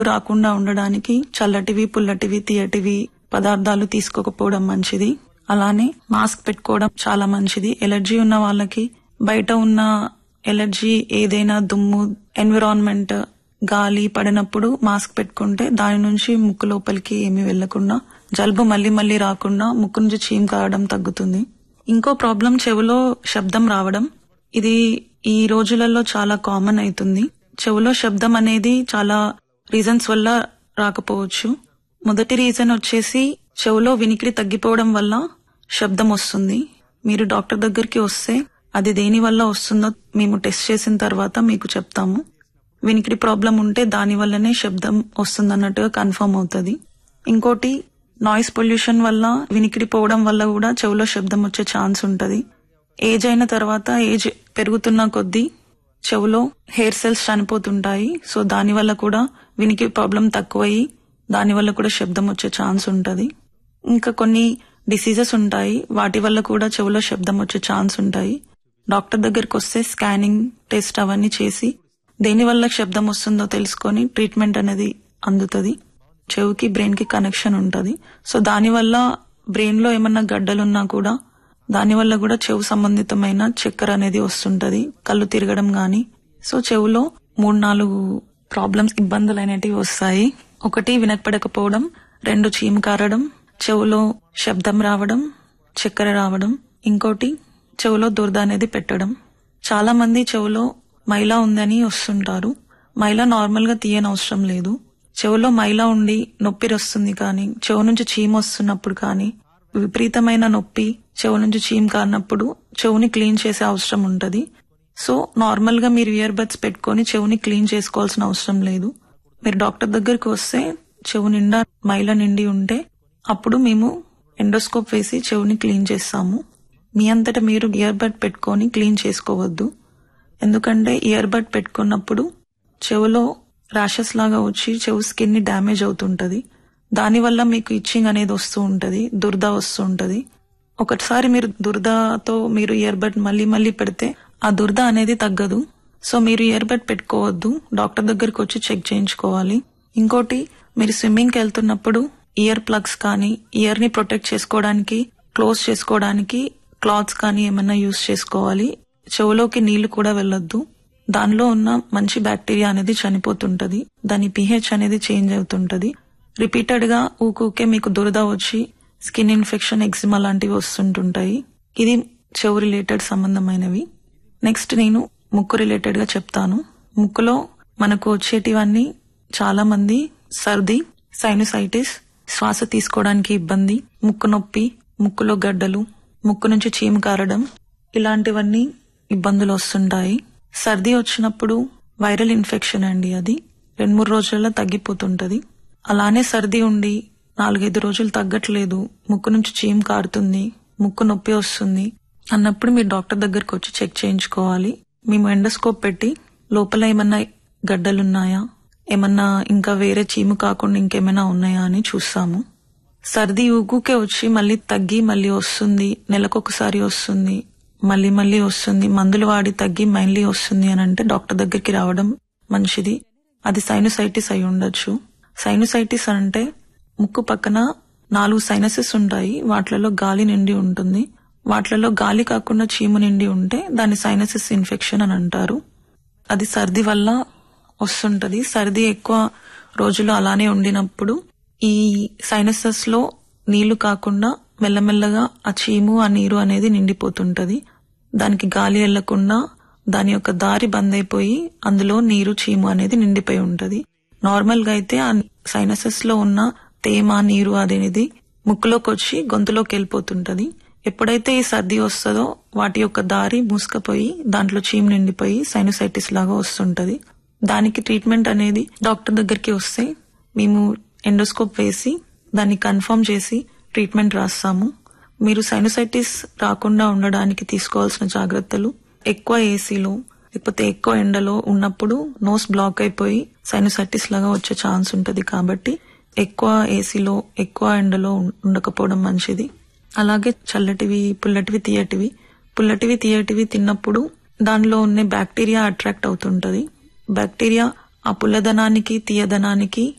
రాకుండా ఉండడానికి చల్లటివి పుల్లటివి తీయటివి పదార్థాలు తీసుకోకపోవడం మంచిది అలానే మాస్క్ పెట్టుకోవడం చాలా మంచిది ఎలర్జీ ఉన్న వాళ్ళకి బయట ఉన్న ఎలర్జీ ఏదైనా దుమ్ము ఎన్విరాన్మెంట్ గాలి పడినప్పుడు మాస్క్ పెట్టుకుంటే దాని నుంచి ముక్కు లోపలికి ఏమీ వెళ్లకుండా జలుబు మళ్ళీ మళ్ళీ రాకుండా ముక్కు నుంచి చీమ్ కావడం తగ్గుతుంది ఇంకో ప్రాబ్లం చెవులో శబ్దం రావడం ఇది ఈ రోజులలో చాలా కామన్ అవుతుంది చెవులో శబ్దం అనేది చాలా రీజన్స్ వల్ల రాకపోవచ్చు మొదటి రీజన్ వచ్చేసి చెవులో వినికిడి తగ్గిపోవడం వల్ల శబ్దం వస్తుంది మీరు డాక్టర్ దగ్గరికి వస్తే అది దేని వల్ల వస్తుందో మేము టెస్ట్ చేసిన తర్వాత మీకు చెప్తాము వినికిడి ప్రాబ్లం ఉంటే దాని వల్లనే శబ్దం వస్తుందన్నట్టుగా కన్ఫర్మ్ అవుతుంది ఇంకోటి నాయిస్ పొల్యూషన్ వల్ల వినికిడి పోవడం వల్ల కూడా చెవులో శబ్దం వచ్చే ఛాన్స్ ఉంటది ఏజ్ అయిన తర్వాత ఏజ్ పెరుగుతున్న కొద్దీ చెవులో హెయిర్ సెల్స్ చనిపోతుంటాయి సో దాని వల్ల కూడా వినికిడి ప్రాబ్లం తక్కువయ్యి దాని వల్ల కూడా శబ్దం వచ్చే ఛాన్స్ ఉంటది ఇంకా కొన్ని డిసీజెస్ ఉంటాయి వాటి వల్ల కూడా చెవులో శబ్దం వచ్చే ఛాన్స్ ఉంటాయి డాక్టర్ దగ్గరికి వస్తే స్కానింగ్ టెస్ట్ అవన్నీ చేసి దేని వల్ల శబ్దం వస్తుందో తెలుసుకొని ట్రీట్మెంట్ అనేది అందుతుంది చెవుకి బ్రెయిన్ కి కనెక్షన్ ఉంటది సో దానివల్ల బ్రెయిన్ లో ఏమన్నా గడ్డలున్నా కూడా దానివల్ల కూడా చెవు సంబంధితమైన చక్కెర అనేది వస్తుంటది కళ్ళు తిరగడం గాని సో చెవులో మూడు నాలుగు ప్రాబ్లమ్స్ ఇబ్బందులు అనేటివి వస్తాయి ఒకటి వినపడకపోవడం రెండు చీము కారడం చెవులో శబ్దం రావడం చక్కెర రావడం ఇంకోటి చెవులో దురద అనేది పెట్టడం చాలా మంది చెవులో మైలా ఉందని వస్తుంటారు మైలా నార్మల్ గా తీయనవసరం లేదు చెవులో మైలా ఉండి నొప్పి వస్తుంది కానీ చెవు నుంచి చీమ వస్తున్నప్పుడు కానీ విపరీతమైన నొప్పి చెవు నుంచి చీమ్ కారినప్పుడు చెవుని క్లీన్ చేసే అవసరం ఉంటది సో నార్మల్ గా మీరు ఇయర్ బడ్స్ పెట్టుకొని చెవుని క్లీన్ చేసుకోవాల్సిన అవసరం లేదు మీరు డాక్టర్ దగ్గరికి వస్తే చెవు నిండా మైల నిండి ఉంటే అప్పుడు మేము ఎండోస్కోప్ వేసి చెవుని క్లీన్ చేస్తాము మీ అంతట మీరు ఇయర్ బడ్ పెట్టుకొని క్లీన్ చేసుకోవద్దు ఎందుకంటే ఇయర్ బడ్ పెట్టుకున్నప్పుడు చెవులో ర్యాషెస్ లాగా వచ్చి చెవు స్కిన్ ని డ్యామేజ్ అవుతుంటది దానివల్ల మీకు ఇచ్చింగ్ అనేది వస్తూ ఉంటది దురద వస్తూ ఉంటది ఒకసారి మీరు దురదతో మీరు ఇయర్ బడ్ మళ్ళీ మళ్ళీ పెడితే ఆ దురద అనేది తగ్గదు సో మీరు ఇయర్ బడ్ పెట్టుకోవద్దు డాక్టర్ దగ్గరికి వచ్చి చెక్ చేయించుకోవాలి ఇంకోటి మీరు స్విమ్మింగ్ కి వెళ్తున్నప్పుడు ఇయర్ ప్లగ్స్ కానీ ఇయర్ ని ప్రొటెక్ట్ చేసుకోవడానికి క్లోజ్ చేసుకోవడానికి క్లాత్స్ కానీ ఏమైనా యూస్ చేసుకోవాలి చెవులోకి నీళ్లు కూడా వెళ్ళొద్దు దానిలో ఉన్న మంచి బ్యాక్టీరియా అనేది చనిపోతుంటది దాని పిహెచ్ అనేది చేంజ్ అవుతుంటది రిపీటెడ్ గా ఊకూకే మీకు దురద వచ్చి స్కిన్ ఇన్ఫెక్షన్ ఎగ్జిమా లాంటివి వస్తుంటుంటాయి ఇది చెవు రిలేటెడ్ సంబంధమైనవి నెక్స్ట్ నేను ముక్కు రిలేటెడ్ గా చెప్తాను ముక్కులో మనకు వచ్చేటివన్నీ చాలా మంది సర్ది సైనసైటిస్ శ్వాస తీసుకోవడానికి ఇబ్బంది ముక్కు నొప్పి ముక్కులో గడ్డలు ముక్కు నుంచి చీము కారడం ఇలాంటివన్నీ ఇబ్బందులు వస్తుంటాయి సర్ది వచ్చినప్పుడు వైరల్ ఇన్ఫెక్షన్ అండి అది రెండు మూడు రోజుల్లో తగ్గిపోతుంటది అలానే సర్ది ఉండి నాలుగైదు రోజులు తగ్గట్లేదు ముక్కు నుంచి చీము కారుతుంది ముక్కు నొప్పి వస్తుంది అన్నప్పుడు మీరు డాక్టర్ దగ్గరకు వచ్చి చెక్ చేయించుకోవాలి మేము ఎండోస్కోప్ పెట్టి లోపల ఏమన్నా గడ్డలున్నాయా ఏమన్నా ఇంకా వేరే చీము కాకుండా ఇంకేమైనా ఉన్నాయా అని చూస్తాము సర్ది ఊగుకే వచ్చి మళ్ళీ తగ్గి మళ్ళీ వస్తుంది నెలకొకసారి వస్తుంది మళ్ళీ మళ్ళీ వస్తుంది మందులు వాడి తగ్గి మళ్ళీ వస్తుంది అని అంటే డాక్టర్ దగ్గరికి రావడం మంచిది అది సైనసైటిస్ అయి ఉండొచ్చు సైనసైటిస్ అంటే ముక్కు పక్కన నాలుగు సైనసెస్ ఉంటాయి వాటిలలో గాలి నిండి ఉంటుంది వాటిలలో గాలి కాకుండా చీము నిండి ఉంటే దాన్ని సైనసిస్ ఇన్ఫెక్షన్ అని అంటారు అది సర్ది వల్ల వస్తుంటది సర్ది ఎక్కువ రోజులు అలానే ఉండినప్పుడు ఈ సైనసెస్ లో నీళ్లు కాకుండా మెల్లమెల్లగా ఆ చీము ఆ నీరు అనేది నిండిపోతుంటది దానికి గాలి వెళ్లకుండా దాని యొక్క దారి బంద్ అయిపోయి అందులో నీరు చీము అనేది నిండిపోయి ఉంటది నార్మల్ గా అయితే ఆ సైనసెస్ లో ఉన్న తేమ నీరు అనేది ముక్కులోకి వచ్చి గొంతులోకి వెళ్ళిపోతుంటది ఎప్పుడైతే ఈ సర్ది వస్తుందో వాటి యొక్క దారి మూసుకపోయి దాంట్లో చీము నిండిపోయి సైనసైటిస్ లాగా వస్తుంటది దానికి ట్రీట్మెంట్ అనేది డాక్టర్ దగ్గరికి వస్తే మేము ఎండోస్కోప్ వేసి దాన్ని కన్ఫర్మ్ చేసి ట్రీట్మెంట్ రాస్తాము మీరు సైనసైటిస్ రాకుండా ఉండడానికి తీసుకోవాల్సిన జాగ్రత్తలు ఎక్కువ ఏసీలో లేకపోతే ఎక్కువ ఎండలో ఉన్నప్పుడు నోస్ బ్లాక్ అయిపోయి సైనసైటిస్ లాగా వచ్చే ఛాన్స్ ఉంటది కాబట్టి ఎక్కువ ఏసీలో ఎక్కువ ఎండలో ఉండకపోవడం మంచిది అలాగే చల్లటివి పుల్లటివి తీయటివి పుల్లటివి తీయటివి తిన్నప్పుడు దానిలో ఉన్న బ్యాక్టీరియా అట్రాక్ట్ అవుతుంటది బ్యాక్టీరియా ఆ పుల్లదనానికి తీయదనానికి